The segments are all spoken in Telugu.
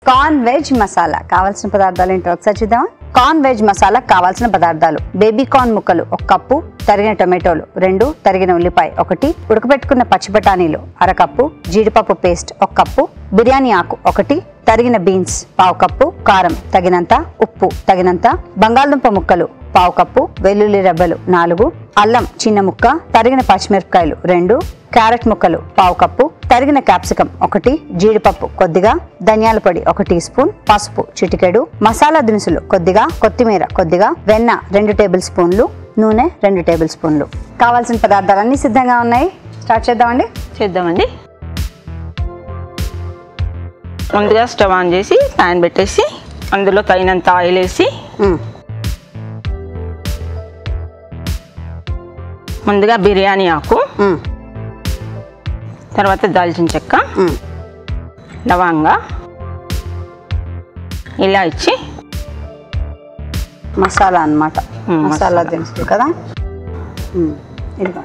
కార్న్ వెజ్ మసాలా కావాల్సిన పదార్థాలు ఏంటో ఒకసారి చూద్దామా కార్న్ వెజ్ మసాలా కావాల్సిన పదార్థాలు బేబీ కార్న్ ముక్కలు ఒక కప్పు తరిగిన టొమాటోలు రెండు తరిగిన ఉల్లిపాయ ఒకటి ఉడకబెట్టుకున్న పచ్చి బఠానీలు అరకప్పు జీడిపప్పు పేస్ట్ ఒక కప్పు బిర్యానీ ఆకు ఒకటి తరిగిన బీన్స్ పావు కప్పు కారం తగినంత ఉప్పు తగినంత బంగాళదుంప ముక్కలు పావు కప్పు వెల్లుల్లి రెబ్బలు నాలుగు అల్లం చిన్న ముక్క తరిగిన పచ్చిమిరపకాయలు రెండు క్యారెట్ ముక్కలు పావు కప్పు తరిగిన క్యాప్సికం ఒకటి జీడిపప్పు కొద్దిగా ధనియాల పొడి ఒక టీ స్పూన్ పసుపు చిటికెడు మసాలా దినుసులు కొద్దిగా కొత్తిమీర కొద్దిగా వెన్న రెండు టేబుల్ స్పూన్లు నూనె రెండు టేబుల్ స్పూన్లు కావాల్సిన పదార్థాలన్నీ సిద్ధంగా ఉన్నాయి స్టార్ట్ చేద్దామండి చేద్దామండి ముందుగా స్టవ్ ఆన్ చేసి ప్యాన్ పెట్టేసి అందులో తగినంత ఆయిల్ వేసి మ్మ్. ముందుగా బిర్యానీ ఆకు మ్మ్. తర్వాత దాల్చిన చెక్క మ్మ్. లవంగా ఇలా ఇచ్చి మసాలా అన్నమాట మ్మ్, మసాలా మసాలా. దినుసులు కదా మ్మ్. ఇదిగో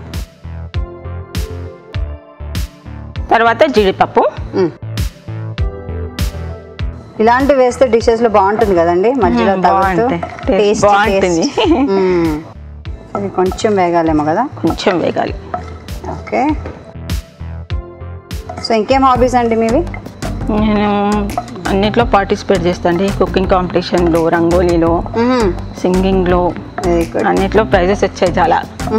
తర్వాత జీడిపప్పు మ్మ్. ఇలాంటివి వేస్తే డిషెస్ లో బాగుంటుంది కదండి మధ్యలో మ్మ్, తగులుతూ బాగుంటాయి. Taste టేస్ట్ బాగుంటుంది. ఇది కొంచెం వేగాలేమో కదా కొంచెం వేగాలి ఓకే సో ఇంకేం హాబీస్ అండి మీవి నేను అన్నిట్లో పార్టిసిపేట్ చేస్తాను కుకింగ్ కాంపిటీషన్లో రంగోలీలో సింగింగ్లో వెరీ గుడ్ అన్నిట్లో ప్రైజెస్ వచ్చాయి చాలా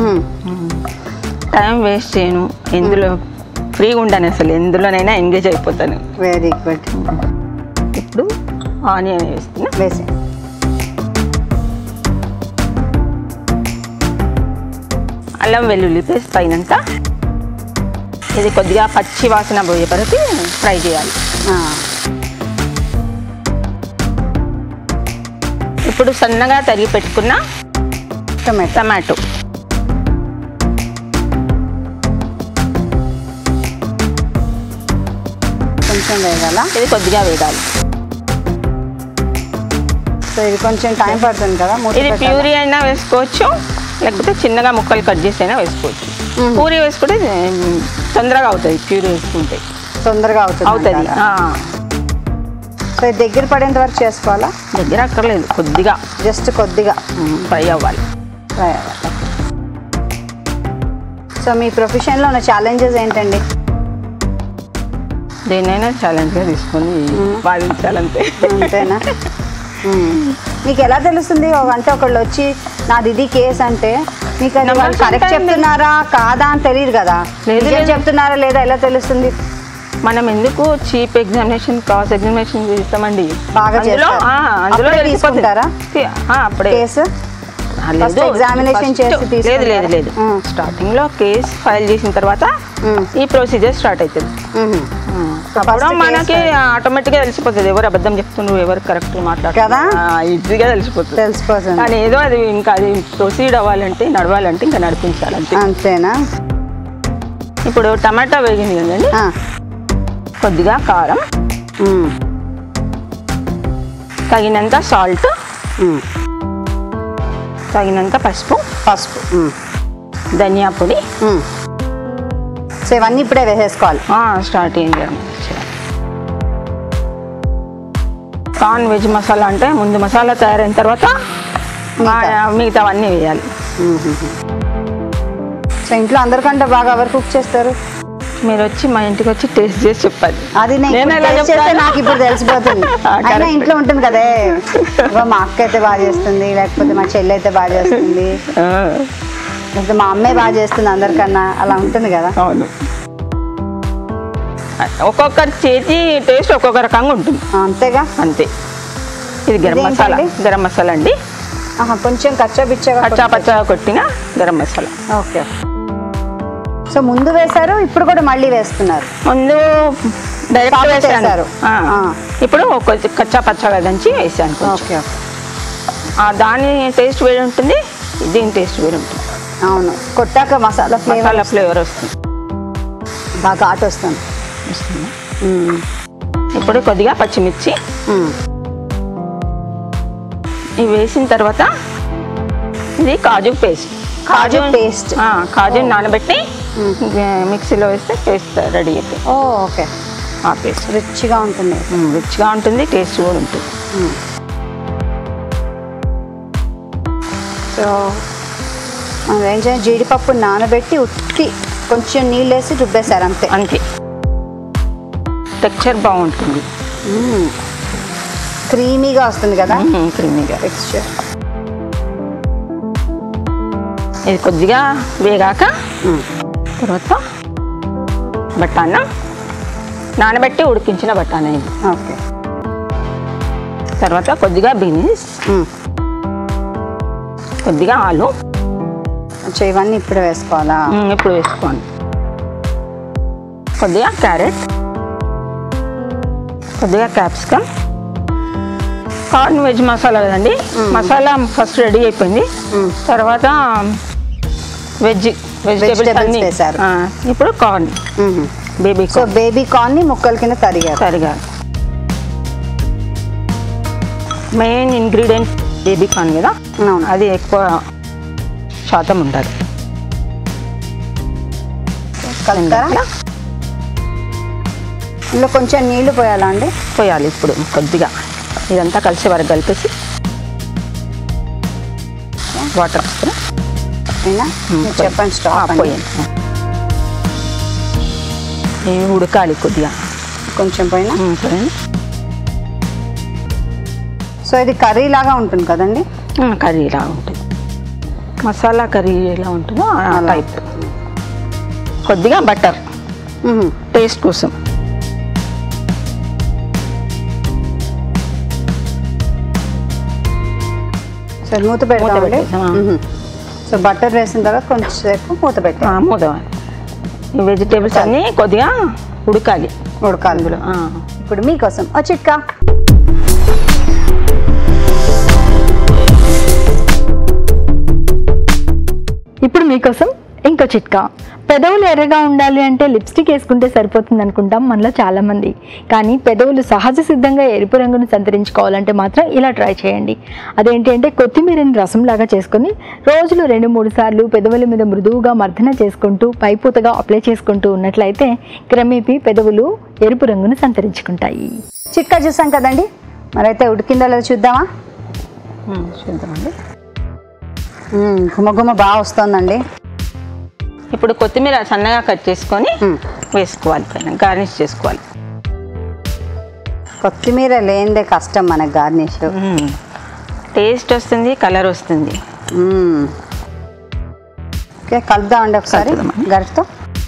టైం వేస్ట్ చేయను ఎందులో ఫ్రీగా ఉండను అసలు ఎందులోనైనా ఎంగేజ్ అయిపోతాను వెరీ గుడ్ ఇప్పుడు ఆనియన్ వేస్తున్నా వేసి అల్లం వెల్లుల్లి పేస్ట్ తగినంత ఇది కొద్దిగా పచ్చి వాసన పోయే వరకు ఫ్రై చేయాలి ఆ, ఇప్పుడు సన్నగా తరిగి పెట్టుకున్న టొమాటో టమాటో కొంచెం వేగాల ఇది కొద్దిగా వేగాలి సో ఇది కొంచెం టైం పడుతుంది కదా మూత ఇది పెట్టాలా? ప్యూరీ అయినా వేసుకోవచ్చు లేకపోతే చిన్నగా ముక్కలు కట్ చేసి అయినా వేసుకోవచ్చు మ్మ్. పూరి వేసుకుంటే ఉమ్, తొందరగా అవుతుంది ప్యూరీ వేసుకుంటే తొందరగా అవుతుంది అవుతుంది అంటారా? సో ఇది దగ్గర పడేంత వరకు చేసుకోవాలా దగ్గర అక్కర్లేదు కొద్దిగా జస్ట్ కొద్దిగా ఫ్రై అవ్వాలి ఫ్రై అవ్వాలి సో మీ ప్రొఫెషన్లో ఉన్న ఛాలెంజెస్ ఏంటండి దేన్నైనా ఛాలెంజ్గా తీసుకొని బాధించాలంతే అంతేనా మ్మ్. మీకు ఎలా తెలుస్తుంది ఒక- అంటే ఒకళ్ళు వచ్చి నాది ఇది కేసు అంటే మీకు అది వాళ్ళు నమ్మకం కరెక్ట్ ఉంటుంది. చెప్తున్నారా కాదా అని తెలియదు కదా లేదు, నిజం లేదు. చెప్తున్నారా లేదా ఎలా తెలుస్తుంది మనం ఎందుకు చీప్ ఎగ్జామినేషన్ క్రాస్ ఎగ్జామినేషన్ చేస్తామండి బాగా అందులో చేస్తారు. ఆ, అందులో అప్పుడే తెలిసిపోతుంది. తీసుకుంటారా? తి- ఆ, అప్పుడే కేసు ఆ, First examination చేసి లేదు లేదు తీసుకుంటారా? లేదు మ్మ్. స్టార్టింగ్ లో కేసు ఫైల్ చేసిన తర్వాత మ్మ్. ఈ ప్రొసీజర్ స్టార్ట్ అవుతుంది మ్మ్. So అప్పుడు first మనకి case ఆటోమేటిక్ గా తెలిసిపోతుంది ఎవరు అబద్ధం చెప్తున్నారు ఎవరు కరెక్ట్ కదా? మాట్లాడుతున్నారు ఈజీగా తెలిసిపోతుంది తెలిసిపోతుంది కానీ ఏదో అది ఇంకా అది ప్రొసీడ్ అవ్వాలంటే నడవాలంటే ఇంకా నడిపించాలంటే అంతేనా ఇప్పుడు టమాటా వేగింది కదండి ఆ. కొద్దిగా కారం మ్మ్. తగినంత సాల్ట్ మ్మ్. తగినంత పసుపు పసుపు మ్మ్. ధనియా పొడి మ్మ్. సో ఇవన్నీ ఇప్పుడే వేసేసుకోవాలి ఆ, స్టార్ట్ అయ్యింది కార్న్ వెజ్ మసాలా అంటే ముందు మసాలా తయారైన తర్వాత మిగతా. ఆ, మిగతావన్నీ వేయాలి సో ఇంట్లో అందరికంటే బాగా ఎవరు కుక్ చేస్తారు మీరు వచ్చి మా ఇంటికి వచ్చి టేస్ట్ చేసి చెప్పాలి అది నేను నేను ఇప్పుడు ఎలా taste చేస్తే చెప్తాను? నాకు ఇప్పుడు తెలిసిపోతుంది ఆ, అయినా correct. ఇంట్లో ఉంటుంది కదే ఇగో మా అక్క అయితే బాగా చేస్తుంది లేకపోతే మా చెల్లి అయితే బాగా చేస్తుంది ఆ, లేకపోతే మా అమ్మే బాగా చేస్తుంది అందరికన్నా అలా ఉంటుంది కదా అవును ఒక్కొక్కరి చేతి టేస్ట్ ఒక్కొక్క రకంగా ఉంటుంది ఆ, అంతేగా అంతే ఇది గరం ఇదేంటండి? మసాలా గరం మసాలా అండి ఆహా, కొంచెం కచ్చా బిచ్చగా పచ్చా పచ్చా కొట్టిన గరం మసాలా ఓకే సో ముందు వేశారు ఇప్పుడు కూడా మళ్ళీ వేస్తున్నారు ముందు డైరెక్ట్ Salt వేసాను వేశారు. ఆ. ఆ. ఇప్పుడు కొంచెం కచ్చా పచ్చగా దంచి వేసాను కొంచెం. ఓకే ఓకే ఆ, దాని టేస్ట్ వేరు ఉంటుంది దీని టేస్ట్ వేరు ఉంటుంది అవును కొట్టాక మసాలా ఫ్లేవర్ మసాలా ఫ్లేవర్ వస్తుంది బాగా ఘాటు వస్తుంది వస్తుంది మ్మ్. ఇప్పుడు కొద్దిగా పచ్చిమిర్చి మ్మ్. ఇవి వేసిన తర్వాత ఇది కాజు పేస్ట్ కాజు paste. ఆ, కాజు నానబెట్టి మిక్సీలో వేస్తే పేస్ట్ రెడీ అయిపోయింది ఓ ఓకే ఆ పేస్ట్ రిచ్గా ఉంటుంది రిచ్గా ఉంటుంది టేస్ట్ కూడా ఉంటుంది సో మనం ఏం చేయాలి జీడిపప్పు నానబెట్టి ఉట్టి కొంచెం నీళ్ళు వేసి రుబ్బేశారు అంతే అంతే టెక్చర్ బాగుంటుంది క్రీమీగా వస్తుంది కదా క్రీమీగా టెక్స్చర్ ఇది కొద్దిగా వేగాక తర్వాత బఠానా నానబెట్టి ఉడికించిన బఠానా ఇది ఓకే తర్వాత కొద్దిగా బీన్స్ కొద్దిగా ఆలు సో ఇవన్నీ ఇప్పుడు వేసుకోవాలా మ్మ్, ఇప్పుడు వేసుకోండి కొద్దిగా క్యారెట్ కొద్దిగా క్యాప్సికమ్ కార్న్ వెజ్ మసాలా కదండి మసాలా ఫస్ట్ రెడీ అయిపోయింది తర్వాత వెజ్ వెజిటేబుల్స్ Vegetables అన్ని వేశారు. ఆ, ఇప్పుడు corn baby so baby corn ని ముక్కల కింద తరిగారు సరిగా మెయిన్ ఇంగ్రీడియంట్ బేబీ కార్న్ కదా అవును అది ఎక్కువ శాతం ఉంటుంది కలుపుతారా ఇందులో కొంచెం నీళ్లు పోయాలా అండి పోయాలి ఇప్పుడు కొద్దిగా ఇదంతా కలిసి వరకు కలిపేసి వాటర్ వస్తుంది అయినా మీరు చెప్పండి స్టాప్ అండి పోయాలి ఇవి ఉడకాలి కొద్దిగా కొంచెం పోయినా ఉమ్, పోయండి సో ఇది కర్రీ లాగా ఉంటుంది కదండి ఉమ్, కర్రీ ఇలా ఉంటుంది మసాలా కర్రీ ఎలా ఉంటుందో ఆ అలా. టైప్ కొద్దిగా బటర్ మ్మ్. టేస్ట్ కోసం సో ఇది మూత పెడతామండి పెట్టేసాం, ఆ. మ్మ్. సో బటర్ వేసిన తర్వాత కొంచెం సేపు మూత ఆ, పెట్టాం మూత ఈ వెజిటేబుల్స్ అన్నీ కొద్దిగా ఉడకాలి ఉడకాలి అందులో ఆ. ఇప్పుడు మీకోసం ఓ చిట్కా ఇప్పుడు మీకోసం ఇంకో చిట్కా పెదవులు ఎర్రగా ఉండాలి అంటే లిప్స్టిక్ వేసుకుంటే సరిపోతుంది అనుకుంటాం మనలో చాలామంది కానీ పెదవులు సహజ సిద్ధంగా ఎరుపు రంగును సంతరించుకోవాలంటే మాత్రం ఇలా ట్రై చేయండి అదేంటి అంటే కొత్తిమీరని రసంలాగా చేసుకొని రోజులు రెండు మూడు సార్లు పెదవుల మీద మృదువుగా మర్దన చేసుకుంటూ పైపూతగా అప్లై చేసుకుంటూ ఉన్నట్లయితే క్రమేపీ పెదవులు ఎరుపు రంగును సంతరించుకుంటాయి చిట్కా చూసాం కదండి మరైతే ఉడికిందో లేదో చూద్దామా ఉమ్, చూద్దామండి మ్మ్. గుమ గుమ బాగా వస్తుందండి ఇప్పుడు కొత్తిమీర సన్నగా కట్ చేసుకొని మ్మ్. వేసుకోవాలి పైన గార్నిష్ చేసుకోవాలి కొత్తిమీర లేనిదే కష్టం మనకు గార్నిష్ మ్మ్. టేస్ట్ వస్తుంది కలర్ వస్తుంది మ్మ్. ఓకే కలుపుదామండి ఒకసారి కలుపుదామండి. గరిటతో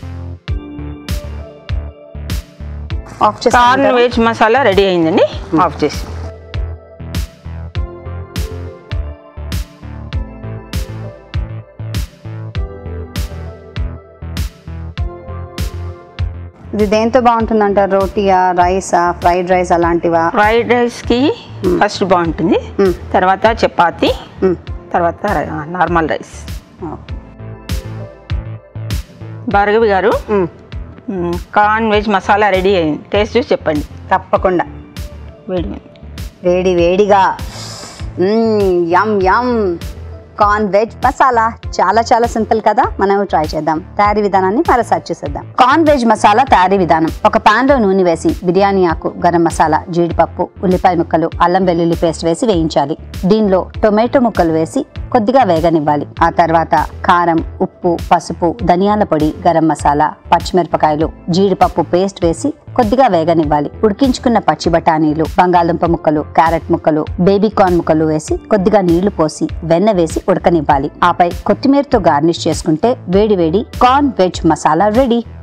ఆఫ్ కార్న్ చేసి వెజ్ మసాలా రెడీ అయిందండి ఆఫ్ చేసి ఇది దేంతో బాగుంటుంది అంటారు రోటీయా రైసా ఫ్రైడ్ రైస్ అలాంటివా ఫ్రైడ్ రైస్కి ఫస్ట్ బాగుంటుంది మ్మ్. తర్వాత చపాతి మ్మ్. తర్వాత నార్మల్ రైస్ భార్గవి గారు మ్మ్. మ్మ్, కార్న్ వెజ్ మసాలా రెడీ అయింది టేస్ట్ చూసి చెప్పండి తప్పకుండా వేడి మీద. వేడి వేడిగా మ్మ్, yum yum corn veg masala చాలా చాలా సింపుల్ కదా మనం ట్రై చేద్దాం తయారీ విధానాన్ని మరోసారి చూసేద్దాం కార్న్ వెజ్ మసాలా తయారీ విధానం ఒక పాన్ లో నూనె వేసి బిర్యానీ ఆకు గరం మసాలా జీడిపప్పు ఉల్లిపాయ ముక్కలు అల్లం వెల్లుల్లి పేస్ట్ వేసి వేయించాలి దీనిలో టొమాటో ముక్కలు వేసి కొద్దిగా వేగనివ్వాలి ఆ తర్వాత కారం ఉప్పు పసుపు ధనియాల పొడి గరం మసాలా పచ్చిమిరపకాయలు జీడిపప్పు పేస్ట్ వేసి కొద్దిగా వేగనివ్వాలి ఉడికించుకున్న పచ్చి బఠానీలు బంగాళదుంప ముక్కలు క్యారెట్ ముక్కలు బేబీ కార్న్ ముక్కలు వేసి కొద్దిగా నీళ్లు పోసి వెన్న వేసి ఉడకనివ్వాలి ఆపై కొత్తిమీరతో గార్నిష్ చేసుకుంటే వేడి వేడి కార్న్ వెజ్ మసాలా రెడీ